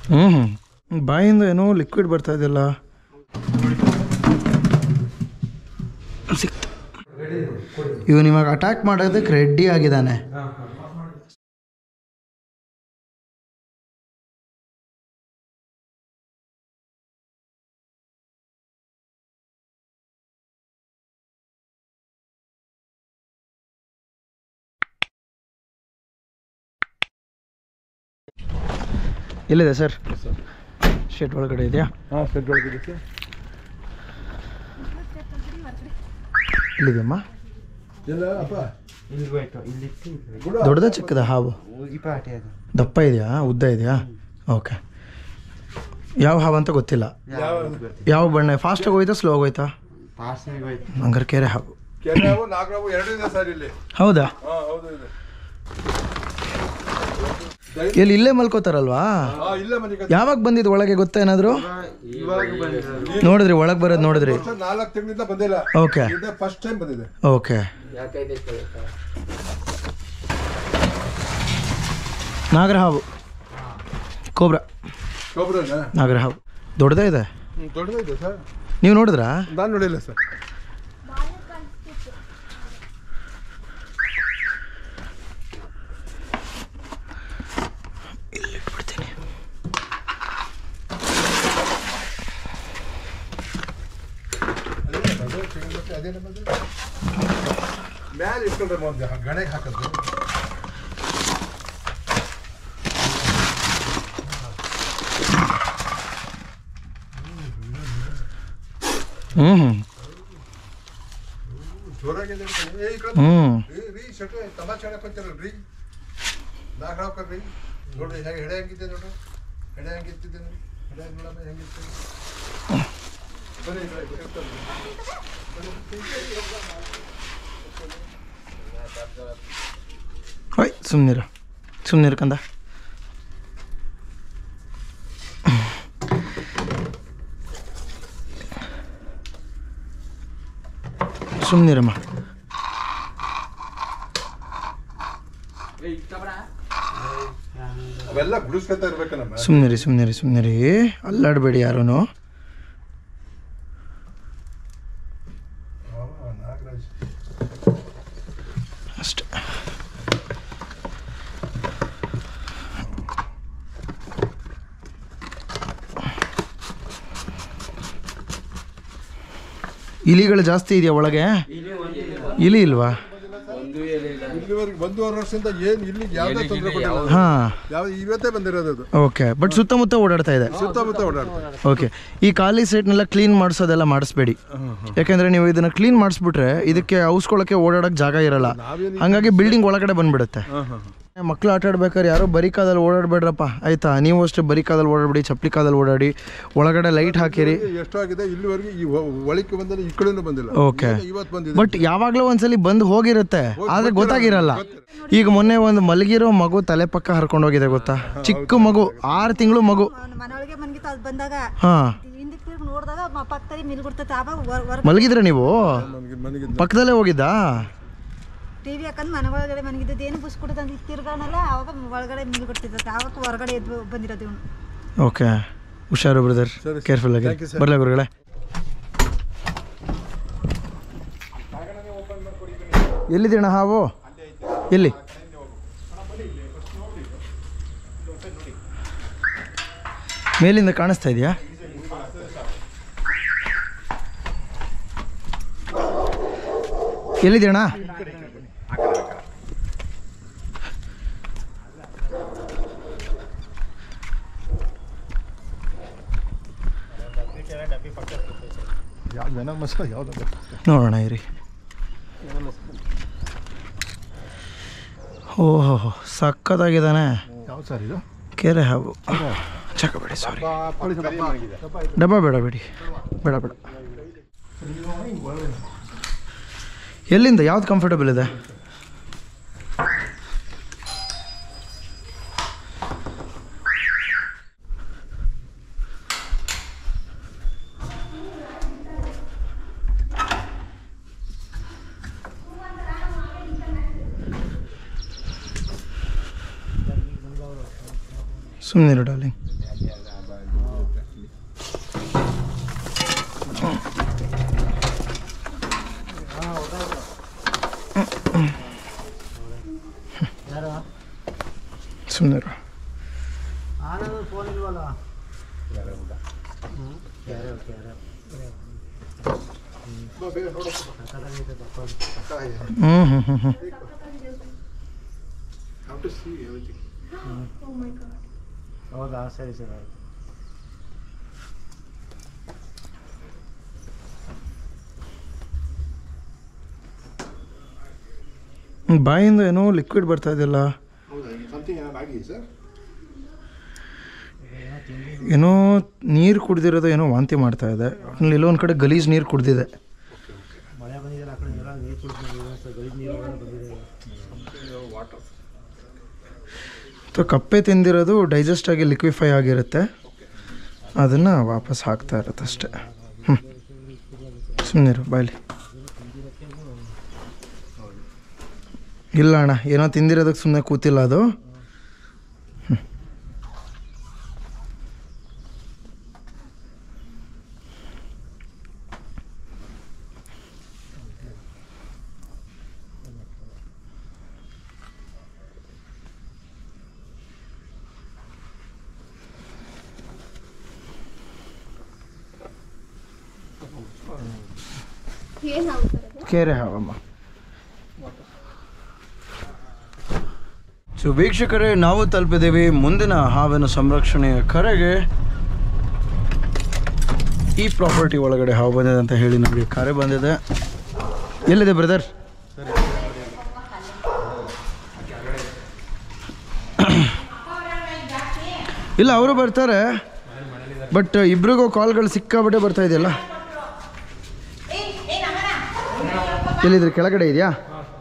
ಹ್ಞೂ ಹ್ಞೂ ಬಾಯಿಂದ ಏನೋ ಲಿಕ್ವಿಡ್ ಬರ್ತಾ ಇದೆಯಲ್ಲ ಸಿಕ್ತು ಇವನು ಇವಾಗ ಅಟ್ಯಾಕ್ ಮಾಡೋದಕ್ಕೆ ರೆಡಿ ಆಗಿದ್ದಾನೆ ಎಲ್ಲಿದೆ ಸರ್ ಶೆಡ್ ಒಳಗಡೆ ಇದೆಯಾ ಹಾಂ ಸೆಟ್ ಒಳಗಿದೆ ಸರ್ ಇಲ್ಲಿದೆಯಮ್ಮ ಎಲ್ಲ ಅಪ್ಪ ಇಲ್ಲಿ ಹೋಯ್ತು ಇಲ್ಲಿ ದೊಡ್ಡದ ಚಿಕ್ಕದ ಹಾವು ಊದಿ ಪಾಟಿ ಅದು ದಪ್ಪ ಇದೆಯಾ ಉದ್ದ ಇದೆಯಾ ಓಕೆ ಯಾವ ಹಾವು ಅಂತ ಗೊತ್ತಿಲ್ಲ ಯಾವ ಬಣ್ಣ ಫಾಸ್ಟಾಗಿ ಹೋಯ್ತಾ ಸ್ಲೋ ಹೋಯ್ತಾ ಪಾಸ್ನಿಗೆ ಹೋಯ್ತು ಹಂಗಾರೆ ಕೆರೆ ಹಾವು ಕೆರಾವು ನಾಗರಾವು ಎರಡು ಇದೆ ಸರ್ ಇಲ್ಲಿ ಹೌದಾ ಹಾಂ ಹೌದು ಇದೆ ಎಲ್ಲಿ ಇಲ್ಲೇ ಮಲ್ಕೋತಾರಲ್ವಾ ಹಾಂ ಇಲ್ಲೇ ಮನೆಗೆ ಯಾವಾಗ ಬಂದಿದ್ದು ಒಳಗೆ ಗೊತ್ತಾ ಏನಾದರೂ ಇವಾಗ ಬಂದ್ರು ನೋಡಿದ್ರಿ ಒಳಗೆ ಬರೋದು ನೋಡಿದ್ರಿ ನಾಲ್ಕು ತಿಂಗಳಿಂದ ಬಂದಿಲ್ಲ ಓಕೆ ಇದೇ ಫಸ್ಟ್ ಟೈಮ್ ಬಂದಿದೆ ಓಕೆ ಯಾಕೈತೆ ನಾಗರ ಹಾವು ಕೋಬ್ರಾ ಗೊಬ್ಬರನ ನಾಗರ ಹಾವು ದೊಡ್ಡದೇ ಇದೆ ದೊಡ್ಡದಿದೆ ಸರ್ ನೀವು ನೋಡಿದ್ರಾ ನಾನು ನೋಡಿಲ್ಲ ಸರ್ ಮ್ಯಾಲೆ ಇಟ್ಕೊಂಡ್ರೆ ಒಂದು ಗಣೆಗೆ ಹಾಕೋದು ಹ್ಞೂ ಹ್ಞೂ ಜೋರಾಗಿದೆ ಏ ಈ ಕಡೆ ಹ್ಞೂ ರೀ ರೀ ಶೆಟ್ರೆ ತಮಾಷೆ ಆಡಕ್ ಹೋಗ್ತಾರಲ್ಲ ರೀ ನಾಲ್ಕು ಹಾಕರ್ ರೀ ನೋಡ್ರಿ ಹೇಗೆ ಹೆಡೆ ಹೆಂಗಿದೆ ನೋಡ್ರಿ ಹೆಡೆ ಹೆಂಗಿರ್ತಿದ್ದೆ ನೋಡಿ ಹೆಡೆ ನೋಡಮ್ಮ ಹೆಂಗಿರ್ತದೆ ಬನ್ನಿ ಈ ಕಡೆ, ಈ ಕಡೆ ಇರ್ತಾರೆ. ಓಯ್ ಸುಮ್ಮನಿರು ಸುಮ್ಮನಿರು ಕಂದ ಸುಮ್ಮನಿರಮ್ಮ ಅವೆಲ್ಲ ಗುಡಿಸ್ಕೊತಾ ಇರ್ಬೇಕು ನಮ್ಮ ಸುಮ್ಮನಿರಿ ಸುಮ್ಮನಿರಿ ಸುಮ್ಮನಿರಿ ಅಲ್ಲಾಡಬೇಡಿ ಯಾರೂ ನಾಗರಾಜ್ ಅಷ್ಟೆ ಇಲಿಗಳು ಜಾಸ್ತಿ ಇದೆಯಾ ಒಳಗೆ ಇಲಿ ಇಲ್ವಾ ಒಂದು ಎಲ್ಲಿಲ್ಲ ಇಲ್ಲಿವರೆಗೆ ಒಂದೂವರೆ ವರ್ಷದಿಂದ ಏನು ಇಲ್ಲಿ ಯಾವುದೇ ತೊಂದರೆ ಕೊಟ್ಟಿಲ್ಲ ಹಾಂ ಯಾವ ಇವತ್ತೇ ಬಂದಿರೋದು ಅದು ಓಕೆ ಬಟ್ ಸುತ್ತಮುತ್ತ ಓಡಾಡ್ತಾ ಇದೆ ಸುತ್ತಮುತ್ತ ಓಡಾಡ್ತಾರೆ ಓಕೆ ಈ ಖಾಲಿ ಸೈಟ್ನೆಲ್ಲ ಕ್ಲೀನ್ ಮಾಡಿಸೋದೆಲ್ಲ ಮಾಡಿಸ್ಬೇಡಿ ಯಾಕೆಂದ್ರೆ ನೀವು ಇದನ್ನ ಕ್ಲೀನ್ ಮಾಡಿಸ್ಬಿಟ್ರೆ ಇದಕ್ಕೆ ಔಸ್ಕೊಳ್ಳೋಕೆ ಓಡಾಡೋಕೆ ಜಾಗ ಇರಲ್ಲ ಹಂಗಾಗಿ ಬಿಲ್ಡಿಂಗ್ ಒಳಗಡೆ ಬಂದ್ಬಿಡುತ್ತೆ ಮಕ್ಕಳು ಆಟ ಆಡ್ಬೇಕಾದ್ರೆ ಯಾರೋ ಬರೀ ಕಾದಲ್ಲಿ ಓಡಾಡಬೇಡ್ರಪ್ಪ ಆಯ್ತಾ ನೀವು ಅಷ್ಟೇ ಬರೀ ಕಾದಲ್ಲಿ ಓಡಾಡ್ಬಿಡಿ ಚಪ್ಪಲಿ ಕಾದಲ್ಲಿ ಓಡಾಡಿ ಒಳಗಡೆ ಲೈಟ್ ಹಾಕಿರಿ ಎಷ್ಟು ಆಗಿದೆ ಇಲ್ಲಿವರೆಗೆ ಈ ಒ- ಒಳಕ್ಕೆ ಬಂದರೆ ಈ ಕಡೆನೂ ಬಂದಿಲ್ಲ ಓಕೆ ಇವತ್ತು ಬಂದಿದೆ ಬಟ್ ಯಾವಾಗಲೂ ಒಂದ್ಸಲಿ ಬಂದು ಹೋಗಿರುತ್ತೆ ಆದ್ರೆ ಗೊತ್ತಾಗಿರಲ್ಲ ಈಗ ಮೊನ್ನೆ ಒಂದು ಮಲಗಿರೋ ಮಗು ತಲೆ ಪಕ್ಕ ಹರ್ಕೊಂಡು ಹೋಗಿದೆ ಗೊತ್ತಾ ಚಿಕ್ಕ ಮಗು ಆರು ತಿಂಗಳು ಮಗು ಮನೆಯೊಳಗೆ ಮನ್ಗಿತ್ತು ಅದು ಬಂದಾಗ ಹಾ ಹಿಂದಕ್ಕೆ ತಿರ್ಗಿ ನೋಡಿದಾಗ ಮ- ಪಕ್ಕದಲ್ಲಿ ಮಿಲ್ಗುಡ್ತೈತೆ ಆವಾಗ ಹೊರ ಮಲಗಿದ್ರ ನೀವು ನನಗೆ ಮನೆಗೆ ಪಕ್ಕದಲ್ಲೇ ಹೋಗಿದ್ದಾ ಟಿ ವಿ ಹಾಕಂದು ಮನೆ ಒಳಗಡೆ ಮನಗಿದ್ದು ಏನು ಬುಸ್ ಕೊಡ್ತಂದು ತಿರ್ಗಾನಲ್ಲ ಆವಾಗ ಒಳಗಡೆ ಮಿಲ್ಗುಡ್ತೈತೆ ಆವಾಗ ಹೊರಗಡೆ ಎದ್ದು ಬಂದಿರೋದು ಇವನು ಓಕೆ ಹುಷಾರು ಬ್ರದರ್ ಕೇರ್ಫುಲ್ ಆಗಿ Thank you, sir. ಬರಲ ಗುರುಗಳೇ ಎಲ್ಲಿದ್ದೀಣ ಹಾವು ಎಲ್ಲಿ ಮೇಲಿಂದ ಕಾಣಿಸ್ತಾ ಇದೆಯಾ ಎಲ್ಲಿದ್ದೀಣ ಯಾವ್ದು ಜನ ಮಸಾಲ ಯಾವ್ದು ನೋಡೋಣ ಇರಿ ಓಹೋ ಸಕ್ಕತ್ತಾಗಿದ್ದಾನೆ ಯಾವ ಸರ್ ಇದು ಕೆರೆ ಹಾವು ಚಕಬೇಡಿ ಸಾರಿ ಡಬ್ಬ ಬೇಡ ಬೇಡಿ ಬೇಡ ಬೇಡ ಎಲ್ಲಿಂದ ಯಾವ್ದು ಕಂಫರ್ಟಬಲ್ ಇದೆ ಸುಮ್ಮನೆ ಡಾರ್ಲಿಂಗ್ ಸುಮ್ಮನೆ ಫೋನ್ ಇಲ್ವಲ್ಲ ಹ್ಞೂ ಹ್ಞೂ ಹ್ಞೂ ಹ್ಞೂ Have to see everything. ಹೌದಾ ಸರಿ ಸರಿ ಆಯ್ತು ಬಾಯಿಂದ ಏನೋ ಲಿಕ್ವಿಡ್ ಬರ್ತಾ ಇದೆಯಲ್ಲ ಹೌದಾ ಸಮಥಿಂಗ್ ಏನಾದ್ರು ಆಗಿದೆ ಸರ್ ಏನೋ ನೀರು ಕುಡ್ದಿರೋದು ಏನೋ ವಾಂತಿ ಮಾಡ್ತಾ ಇದೆ ಒಟ್ನಲ್ಲಿ ಎಲ್ಲೋ ಒಂದು ಕಡೆ ಗಲೀಜು ನೀರು ಕುಡ್ದಿದೆ ಮಳೆ ಬಂದಿದೆಯಲ್ಲ ಆ ಕಡೆ ಎಲ್ಲ ನೀರು ಕುಡಿದು ಗಲೀಜು ನೀರು ಬಂದಿದೆ ವಾಟರ್ ಅಥವಾ ಕಪ್ಪೆ ತಿಂದಿರೋದು ಡೈಜೆಸ್ಟ್ ಆಗಿ ಲಿಕ್ವಿಫೈ ಆಗಿರುತ್ತೆ ಅದನ್ನು ವಾಪಸ್ ಹಾಕ್ತಾ ಇರುತ್ತೆ ಅಷ್ಟೇ ಹ್ಞೂ ಸುಮ್ಮನಿರು ಬಾಯ್ಲಿ ಇಲ್ಲ ಅಣ್ಣ ಏನೋ ತಿಂದಿರೋದಕ್ಕೆ ಸುಮ್ಮನೆ ಕೂತಿಲ್ಲ ಅದು ಹ್ಮ್. ಕೆರೆ ಹಾವಮ್ಮ ಸೊ ವೀಕ್ಷಕರೇ ನಾವು ತಲುಪಿದ್ದೀವಿ ಮುಂದಿನ ಹಾವಿನ ಸಂರಕ್ಷಣೆಯ ಕರೆಗೆ ಈ ಪ್ರಾಪರ್ಟಿ ಒಳಗಡೆ ಹಾವು ಬಂದಿದೆ ಅಂತ ಹೇಳಿ ನಮಗೆ ಕರೆ ಬಂದಿದೆ ಎಲ್ಲಿದೆ ಬ್ರದರ್ ಇಲ್ಲ ಅವರು ಬರ್ತಾರೆ ಬಟ್ ಇಬ್ರಿಗೂ ಕಾಲ್ಗಳು ಸಿಕ್ಕಾಬಟ್ಟೆ ಬರ್ತಾ ಇದೆಯಲ್ಲ ಎಲ್ಲಿದ್ರೆ ಕೆಳಗಡೆ ಇದೆಯಾ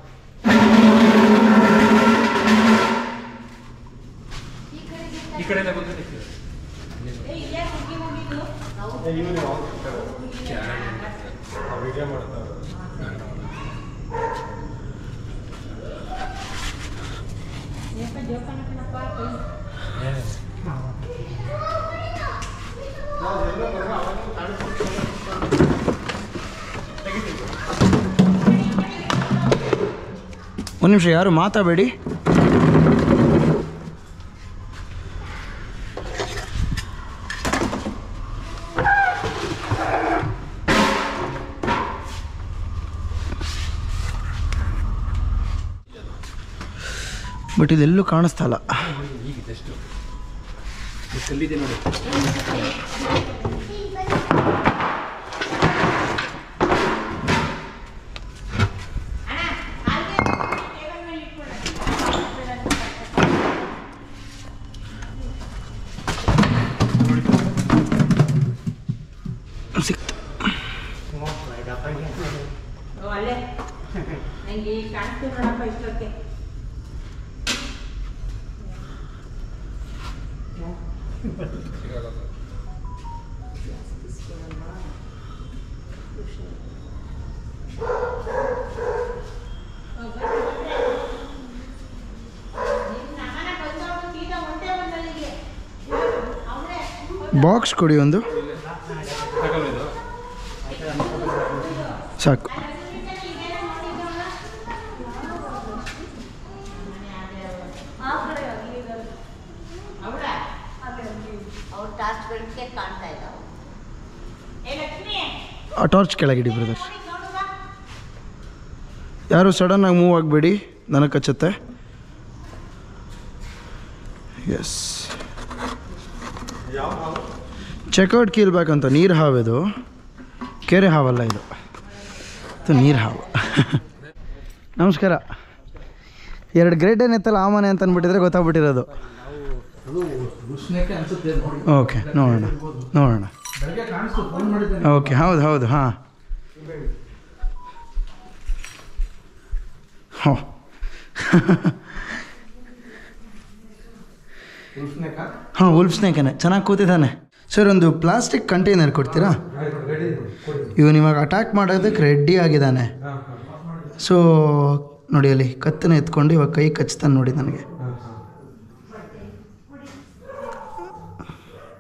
ಒಂದು ನಿಮಿಷ ಯಾರು ಮಾತಾಡಬೇಡಿ ಬಟ್ ಇದೆಲ್ಲೂ ಕಾಣಿಸ್ತಾ ಇಲ್ಲ ಸಿಕ್ತು ಅಲ್ಲೇ ನಂಗೆ ಕಾಣಿಸ್ತು ನೋಡಪ್ಪ ಇಷ್ಟೊಕ್ಕೆ ಬಾಕ್ಸ್ ಕೊಡಿ ಒಂದು ಸಾಕು ಅವ್ರು ಟಾರ್ಚ್ ಬೆಳಕೆ ಕಾಣ್ತಾ ಇದ್ದಾವೆ ಆ ಟಾರ್ಚ್ ಕೆಳಗಿಡಿ ಬ್ರದರ್ ಯಾರು ಸಡನ್ನಾಗಿ ಮೂವ್ ಆಗಬೇಡಿ ನನಗೆ ಕಚ್ಚುತ್ತೆ ಎಸ್ ಚೆಕ್ಔಟ್ ಕೀಲ್ಬೇಕಂತ ನೀರು ಹಾವಿದು ಕೆರೆ ಹಾವಲ್ಲ ಇದು ಇದು ನೀರು ಹಾವು ನಮಸ್ಕಾರ ಎರಡು ಗ್ರೇಟ್ ಏನಿತ್ತಲ್ಲ ಆ ಮನೆ ಅಂತ ಅಂದ್ಬಿಟ್ಟಿದ್ರೆ ಗೊತ್ತಾಗ್ಬಿಟ್ಟಿರೋದು ಓಕೆ ನೋಡೋಣ ನೋಡೋಣ ಓಕೆ ಹೌದು ಹೌದು ಹಾಂ ಹೋ ಹಾಂ ಉಲ್ಫ್ ಸ್ನೇಕನೇ ಚೆನ್ನಾಗಿ ಕೂತಿದ್ದಾನೆ ಸರ್ ಒಂದು ಪ್ಲಾಸ್ಟಿಕ್ ಕಂಟೈನರ್ ಕೊಡ್ತೀರಾ ಇವನು ಇವಾಗ ಅಟ್ಯಾಕ್ ಮಾಡೋದಕ್ಕೆ ರೆಡಿ ಆಗಿದ್ದಾನೆ ಸೊ ನೋಡಿ ಅಲ್ಲಿ ಕತ್ತನ್ನ ಎತ್ಕೊಂಡು ಇವಾಗ ಕೈ ಕಚ್ತಾನೆ ನೋಡಿ ನನಗೆ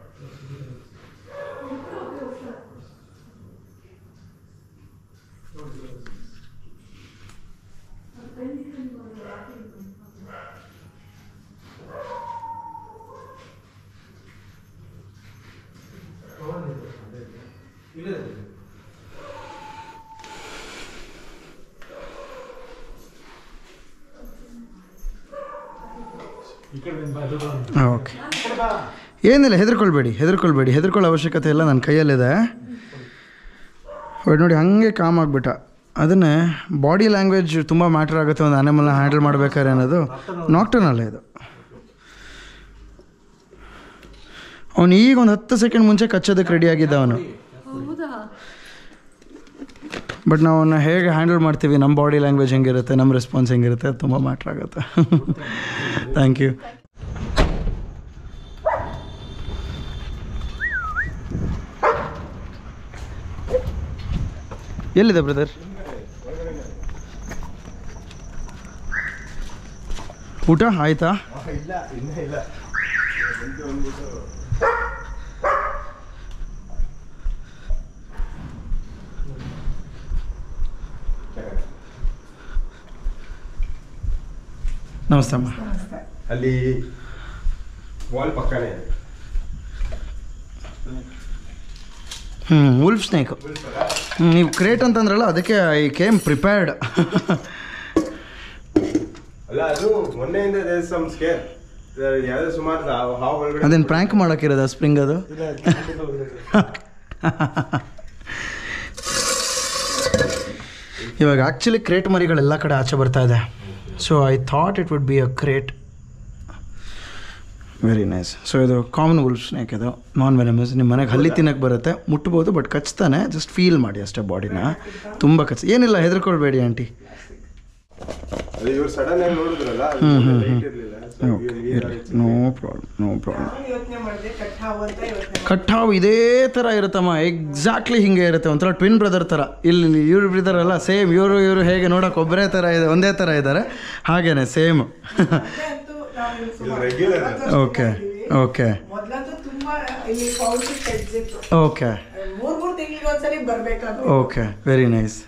ಓಕೆ ಏನಿಲ್ಲ ಹೆದರ್ಕೊಳ್ಬೇಡಿ ಹೆದರ್ಕೊಳ್ಬೇಡಿ ಹೆದರ್ಕೊಳ್ಳೋ ಅವಶ್ಯಕತೆ ಇಲ್ಲ ನನ್ನ ಕೈಯಲ್ಲಿದೆ ಬಟ್ ನೋಡಿ ಹಾಗೆ ಕಾಮ್ ಆಗಿಬಿಟ್ಟ ಅದನ್ನೇ ಬಾಡಿ ಲ್ಯಾಂಗ್ವೇಜ್ ತುಂಬ ಮ್ಯಾಟ್ರ್ ಆಗುತ್ತೆ ಒಂದು ಆನಿಮಲ್ನ ಹ್ಯಾಂಡಲ್ ಮಾಡ್ಬೇಕಾದ್ರೆ ಅನ್ನೋದು ನಾಕ್ಟನಲ್ಲ ಇದು ಅವನು ಈಗ ಒಂದು ಹತ್ತು ಸೆಕೆಂಡ್ ಮುಂಚೆ ಕಚ್ಚೋದಕ್ಕೆ ರೆಡಿ ಆಗಿದ್ದ ಅವನು ಬಟ್ ನಾವು ಅವನ್ನ ಹೇಗೆ ಹ್ಯಾಂಡಲ್ ಮಾಡ್ತೀವಿ ನಮ್ಮ ಬಾಡಿ ಲ್ಯಾಂಗ್ವೇಜ್ ಹೆಂಗಿರುತ್ತೆ ನಮ್ಮ ರೆಸ್ಪಾನ್ಸ್ ಹೆಂಗಿರುತ್ತೆ ಅದು ತುಂಬ ಮ್ಯಾಟ್ರ್ ಆಗುತ್ತೆ ಥ್ಯಾಂಕ್ ಯು ಎಲ್ಲಿದೆ ಬ್ರದರ್ ಊಟ ಆಯ್ತಾ ಇಲ್ಲ ಇನ್ನೂ ಇಲ್ಲ ನಮಸ್ತೆ ಅಮ್ಮ ಅಲ್ಲಿ ವಾಲ್ ಪಕ್ಕನೇ ಹ್ಞೂ ಉಲ್ಫ್ ಸ್ನೇಕ್ ನೀವು ಕ್ರೇಟ್ ಅಂತಂದ್ರಲ್ಲ ಅದಕ್ಕೆ ಐ ಕೇಮ್ ಪ್ರಿಪೇರ್ಡ್ ಅಲ್ಲ ಅದು ಮೊನ್ನೆಯಿಂದ ಸಮ್ ಸ್ಕೇರ್ ಯಾವುದೇ ಸುಮಾರು ಹಾವು ಹಾವು ಒಳಗಡೆ ಅದೇನು ಪ್ರ್ಯಾಂಕ್ ಮಾಡೋಕ್ಕಿರೋದ ಸ್ಪ್ರಿಂಗ್ ಅದು ಇವಾಗ ಆ್ಯಕ್ಚುಲಿ ಕ್ರೇಟ್ ಮರಿಗಳೆಲ್ಲ ಕಡೆ ಆಚೆ ಬರ್ತಾ ಇದೆ so I thought it would be a krait very nice so ಇದು ಕಾಮನ್ ವುಲ್ಫ್ ಸ್ನೇಕ್ ಇದು ನಾನ್ ವೆನಮಸ್ ನಿಮ್ಮ ಮನೆಗೆ ಹಲ್ಲಿ ತಿನ್ನಕ್ಕೆ ಬರುತ್ತೆ ಮುಟ್ಬೋದು ಬಟ್ ಕಚ್ತಾನೆ ಜಸ್ಟ್ ಫೀಲ್ ಮಾಡಿ ಅಷ್ಟೇ ಬಾಡಿನ ತುಂಬ ಕಚ್ ಏನಿಲ್ಲ ಹೆದರ್ಕೊಳ್ಬೇಡಿ ಆಂಟಿ ಅದು ಇವ್ರು ಸಡನ್ ಆಗಿ ನೋಡಿದ್ರಲ್ಲ ಅದು ಹ್ಮ್, ಹ್ಮ್, light ಹ್ಮ್. ಇರ್ಲಿಲ್ಲ So ಓಕೆ ಇವ್ರು ಇರಲಿ ನೀರಲ್ಲಿ ನೋ ಪ್ರಾಬ್ಲಮ್ ನೋ ಪ್ರಾಬ್ಲಮ್ ಯೋಚನೆ ಮಾಡಿದೆ ಕಟ್ಟಾವು ಅಂತ ಯೋಚನೆ ಕಟ್ಟಾವು ಇದೇ ಥರ ಇರುತ್ತಮ್ಮ ಎಕ್ಸಾಕ್ಟ್ಲಿ ಹಿಂಗೆ ಇರುತ್ತೆ ಒಂಥರ ಟ್ವಿನ್ ಬ್ರದರ್ ಥರ ಇಲ್ಲಿ ಇವ್ರು ಬ್ರದರ್ ಅಲ್ಲ ಸೇಮ್ ಇವರು ಇವರು ಹೇಗೆ ನೋಡೋಕೆ ಒಬ್ಬರೇ ಥರ ಇದೆ ಒಂದೇ ಥರ ಇದ್ದಾರೆ ಹಾಗೇನೆ ಸೇಮ್ ಅಂತೂ ನಾವು ಇಲ್ಲಿ ಸುಮಾರು regular ನಲವತ್ತು ವರ್ಷ ಓಕೆ ಮಾಡಿದ್ದೀವಿ. ಓಕೆ ಮೊದ್ಲಂತೂ ತುಂಬಾ ಇಲ್ಲಿ ಪೌಲ್ಟ್ರಿ ಕೆಡ್ಸಿತ್ತು ಓಕೆ ಮೂರ್ ಮೂರ್ ತಿಂಗಳಿಗೆ ಒಂದ್ಸರಿ ಬರ್ಬೇಕಾದ್ರು ಓಕೆ ವೆರಿ ನೈಸ್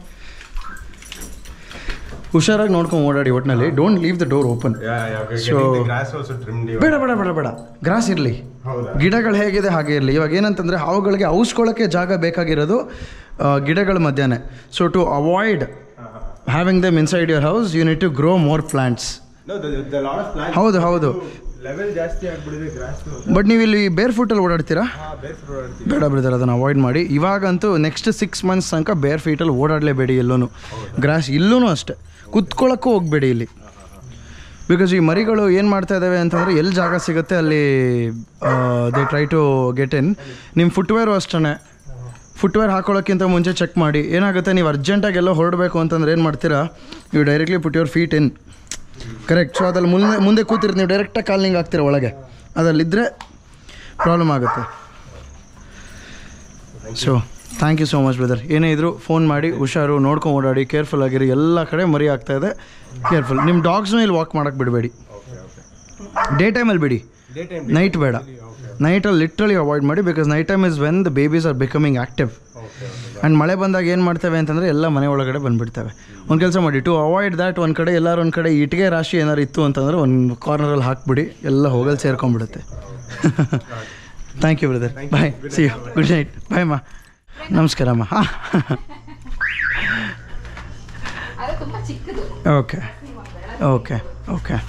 ಹುಷಾರಾಗಿ ನೋಡ್ಕೊಂಡು ಓಡಾಡಿ ಒಟ್ಟಿನಲ್ಲಿ don't leave the door open Yeah, yeah, okay. So- Getting the grass also trimmed ಇವಾಗ. ಬೇಡ ಬೇಡ ಬೇಡ ಬೇಡ ಗ್ರಾಸ್ ಇರಲಿ ಹೌದಾ? ಗಿಡಗಳು ಹೇಗಿದೆ ಹಾಗೆ ಇರಲಿ ಇವಾಗ ಏನಂತಂದರೆ ಹಾವುಗಳಿಗೆ ಔಸ್ಕೊಳ್ಳೋಕ್ಕೆ ಜಾಗ ಬೇಕಾಗಿರೋದು ಆ, ಗಿಡಗಳ ಮಧ್ಯಾಹ್ನ so to avoid having them inside your house you need to grow more plants No, the- the- the lot of plants- ಹೌದು, ಹೌದು. ಲೆವೆಲ್ ಜಾಸ್ತಿ ಆಗ್ಬಿಟ್ಟಿದೆ ಗ್ರಾಸ್ ಬಟ್ ನೀವು ಇಲ್ಲಿ ಬೇರ್ ಫುಟಲ್ಲಿ ಓಡಾಡ್ತೀರಾ ಹಾ ಬೇಸ್ ಓಡಾಡ್ತೀವಿ ಬೇಡ ಬ್ರದರ್ ಅದನ್ನು ಅವಾಯ್ಡ್ ಮಾಡಿ ಇವಾಗಂತೂ ನೆಕ್ಸ್ಟ್ ಸಿಕ್ಸ್ ಮಂತ್ಸ್ ತನಕ ಬೇರ್ ಫೀಟಲ್ಲಿ ಓಡಾಡಲೇಬೇಡಿ ಎಲ್ಲೂ ಗ್ರಾಸ್ ಇಲ್ಲೂ ಅಷ್ಟೇ ಕುತ್ಕೊಳ್ಳೋಕ್ಕೂ ಹೋಗಬೇಡಿ ಇಲ್ಲಿ ಬಿಕಾಸ್ ಈ ಮರಿಗಳು ಏನು ಮಾಡ್ತಾ ಇದ್ದಾವೆ ಅಂತಂದರೆ ಎಲ್ಲಿ ಜಾಗ ಸಿಗುತ್ತೆ ಅಲ್ಲಿ they try to get in ನಿಮ್ಮ ಫುಟ್ವೇರು ಅಷ್ಟೇ ಫುಟ್ವೇರ್ ಹಾಕೊಳ್ಳೋಕ್ಕಿಂತ ಮುಂಚೆ ಚೆಕ್ ಮಾಡಿ ಏನಾಗುತ್ತೆ ನೀವು ಅರ್ಜೆಂಟಾಗಿ ಎಲ್ಲೋ ಹೊರಡಬೇಕು ಅಂತಂದ್ರೆ ಏನು ಮಾಡ್ತೀರಾ ನೀವು directly put your feet in correct so ಅದ್ರಲ್ಲಿ ಮುಂದೆ ಮುಂದೆ ಕೂತಿರ್ತೀವಿ ನೀವು ಡೈರೆಕ್ಟಾಗಿ ಕಾಲಿಂಗ್ ಆಗ್ತೀರ ಒಳಗೆ ಅದರಲ್ಲಿದ್ದರೆ ಪ್ರಾಬ್ಲಮ್ ಆಗುತ್ತೆ so thank you so much brother ಏನೇ ಇದ್ರು ಫೋನ್ ಮಾಡಿ ಹುಷಾರು ನೋಡ್ಕೊಂಡು ಓಡಾಡಿ ಕೇರ್ಫುಲ್ ಆಗಿರಿ ಎಲ್ಲ ಕಡೆ ಮರಿ ಆಗ್ತಾ ಇದೆ ಕೇರ್ಫುಲ್ ನಿಮ್ಮ ಡಾಗ್ಸ್ನ ಇಲ್ಲಿ ವಾಕ್ ಮಾಡೋಕ್ಕೆ ಬಿಡಬೇಡಿ ಡೇ ಟೈಮಲ್ಲಿ ಬಿಡಿ ಡೇ ಟೈಮ್ ನೈಟ್ ಬೇಡ ನೈಟಲ್ಲಿ ಲಿಟ್ರಲಿ ಅವಾಯ್ಡ್ ಮಾಡಿ because night time is when the babies are becoming active and ಮಳೆ ಬಂದಾಗ ಏನು ಮಾಡ್ತೇವೆ ಅಂತಂದರೆ ಎಲ್ಲ ಮನೆ ಒಳಗಡೆ ಬಂದುಬಿಡ್ತವೆ ಒಂದು ಕೆಲಸ ಮಾಡಿ ಟು ಅವಾಯ್ಡ್ ದ್ಯಾಟ್ ಒಂದು ಕಡೆ ಎಲ್ಲರೂ ಒಂದು ಕಡೆ ಇಟ್ಟಿಗೆ ರಾಶಿ ಏನಾರು ಇತ್ತು ಅಂತಂದರೆ ಒಂದು ಕಾರ್ನರಲ್ಲಿ ಹಾಕ್ಬಿಡಿ ಎಲ್ಲ ಹೋಗಲ್ಲಿ ಸೇರ್ಕೊಂಡ್ಬಿಡುತ್ತೆ thank you brother bye see you good night bye ಮಾ ನಮಸ್ಕಾರ ಅಮ್ಮ ಹಾಂ ಅದು ತುಂಬಾ ಚಿಕ್ಕದು ಓಕೆ ಓಕೆ ಓಕೆ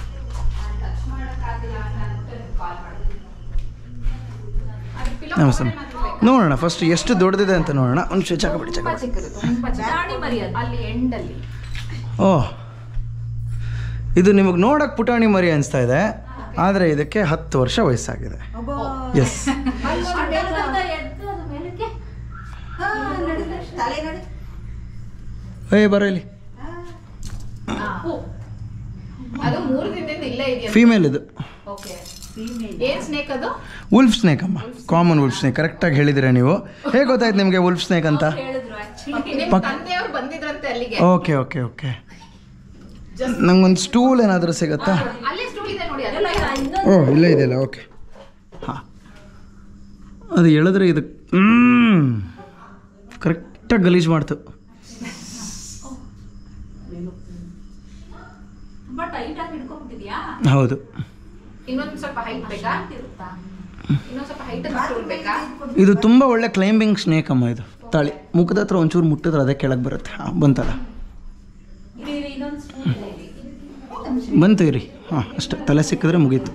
ನಮಸ್ತೆ ನೋಡೋಣ ಫಸ್ಟ್ ಎಷ್ಟು ದೊಡ್ಡದಿದೆ ಅಂತ ನೋಡೋಣ ಒಂದು ನಿಮಿಷ ಜಾಗ ಬಿಡಿ ಜಾಗ ತುಂಬಾ ಬಿಡಿ ಚಿಕ್ಕದು ತುಂಬಾ ಚಿಕ್ಕದು ಮರಿ ಅಲ್ಲಿ ಎಂಡಲ್ಲಿ ಓಹ್ ಇದು ನಿಮಗೆ ನೋಡಕ್ಕೆ ಪುಟಾಣಿ ಮರಿ ಅನಿಸ್ತಾ ಇದೆ ಆದರೆ ಇದಕ್ಕೆ ಹತ್ತು ವರ್ಷ ವಯಸ್ಸಾಗಿದೆ ಎಸ್ ತಲೆ ನೋಡಿ ಏ ಬರೋ ಇಲ್ಲಿ ಅದು ಮೂರು ದಿನದಿಂದ ಇಲ್ಲೇ ಇದೆಯಾ ಫೀಮೇಲ್ ಇದು ಓಕೆ ಏನ್ ಸ್ನೇಕ್ ಅದು ವುಲ್ಫ್ ಸ್ನೇಕ್ ಅಮ್ಮ ಕಾಮನ್ ವುಲ್ಫ್ ಸ್ನೇಕ್ ಕರೆಕ್ಟಾಗಿ ಹೇಳಿದಿರ ನೀವು ಹೇಗೆ ಗೊತ್ತಾಯ್ತು ನಿಮಗೆ ವುಲ್ಫ್ ಸ್ನೇಕ್ ಅಂತ ಹೇಳಿದ್ರು ಆಕ್ಚುಲಿ ನಿಮ್ ಪಕ್- ತಂದೆಯವ್ರು ಬಂದಿದ್ರಂತೆ ಅಲ್ಲಿಗೆ ಓಕೆ ಓಕೆ ಓಕೆ ನಂಗೊಂದು ಸ್ಟೂಲ್ ಏನಾದರೂ ಸಿಗುತ್ತಾ ಅಲ್ಲಿ ಸ್ಟೂಲ್ ಇದೆ ನೋಡಿ ಅದೆಲ್ಲ ಓ ಇಲ್ಲೇ ಇದೆಯಲ್ಲ ಓಕೆ ಹಾಂ ಅದು ಹೇಳಿದ್ರೆ ಇದು ಹ್ಞೂ ಕರೆಕ್ಟಾಗಿ ಗಲೀಜು ಮಾಡ್ತು ತುಂಬಾ ಟೈಟ್ ಆಗಿ ಹಿಡ್ಕೊಂಡ್ಬಿಟ್ಟಿದ್ಯಾ ಹೌದು ಇನ್ನೊಂದ್ ಸ್ವಲ್ಪ ಹೈಟ್ ಬೇಕಾ ಇನ್ನೊಂದ್ ಸ್ವಲ್ಪ ಹೈಟ್ ತುಳ್ಬೇಕಾ ಇದು ತುಂಬ ಒಳ್ಳೆ ಕ್ಲೈಂಬಿಂಗ್ ಸ್ನೇಕ್ ಅಮ್ಮ ಇದು ತಾಳಿ ಮುಖದ ಹತ್ರ ಒಂಚೂರು ಮುಟ್ಟಿದ್ರೆ ಅದೇ ಕೆಳಗೆ ಬರುತ್ತೆ ಹಾಂ ಬಂತಲ್ಲ ಬಂತು ಇರಿ ಹಾಂ ಅಷ್ಟೇ ತಲೆ ಸಿಕ್ಕಿದ್ರೆ ಮುಗೀತು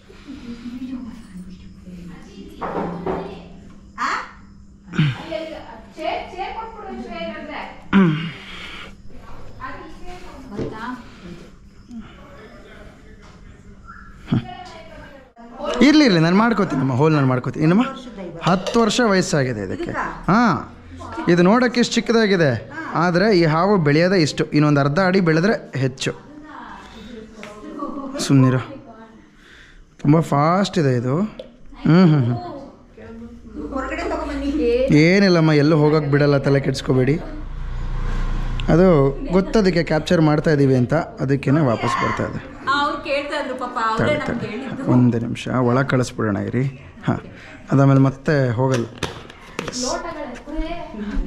ಇರಲಿ ಇರಲಿ ನಾನು ಮಾಡ್ಕೋತೀನಿ ನಮ್ಮ ಹೋಲ್ ನಾನು ಮಾಡ್ಕೋತೀನಿ ಏನಮ್ಮ ಹತ್ತು ವರ್ಷ ವಯಸ್ಸಾಗಿದೆ ಇದಕ್ಕೆ ಹಾಂ ಇದು ನೋಡೋಕ್ಕೆ ಇಷ್ಟು ಚಿಕ್ಕದಾಗಿದೆ ಆದರೆ ಈ ಹಾವು ಬೆಳೆಯೋದೇ ಇಷ್ಟು ಇನ್ನೊಂದು ಅರ್ಧ ಅಡಿ ಬೆಳೆದ್ರೆ ಹೆಚ್ಚು ಸುಮ್ಮನಿರು ತುಂಬ ಫಾಸ್ಟ್ ಇದೆ ಇದು ಹ್ಞೂ ಹ್ಞೂ ಹ್ಞೂ ಏನಿಲ್ಲಮ್ಮ ಎಲ್ಲೂ ಹೋಗೋಕೆ ಬಿಡಲ್ಲ ತಲೆ ಕೆಡ್ಸ್ಕೋಬೇಡಿ ಅದು ಗೊತ್ತದಕ್ಕೆ ಕ್ಯಾಪ್ಚರ್ ಮಾಡ್ತಾ ಇದ್ದೀವಿ ಅಂತ ಅದಕ್ಕೇ ವಾಪಸ್ ಬರ್ತಾ ಇದೆ ಅವ್ರು ಕೇಳ್ತಾ ಇದ್ರು ಪಾಪ ತಡಿ ತಡಿ ಒಂದು ನಿಮಿಷ ಒಳಗೆ ಕಳಿಸ್ಬಿಡೋಣ ಇರಿ ಹಾಂ ಅದಾದಮೇಲೆ ಮತ್ತೆ ಹೋಗಲ್ಲ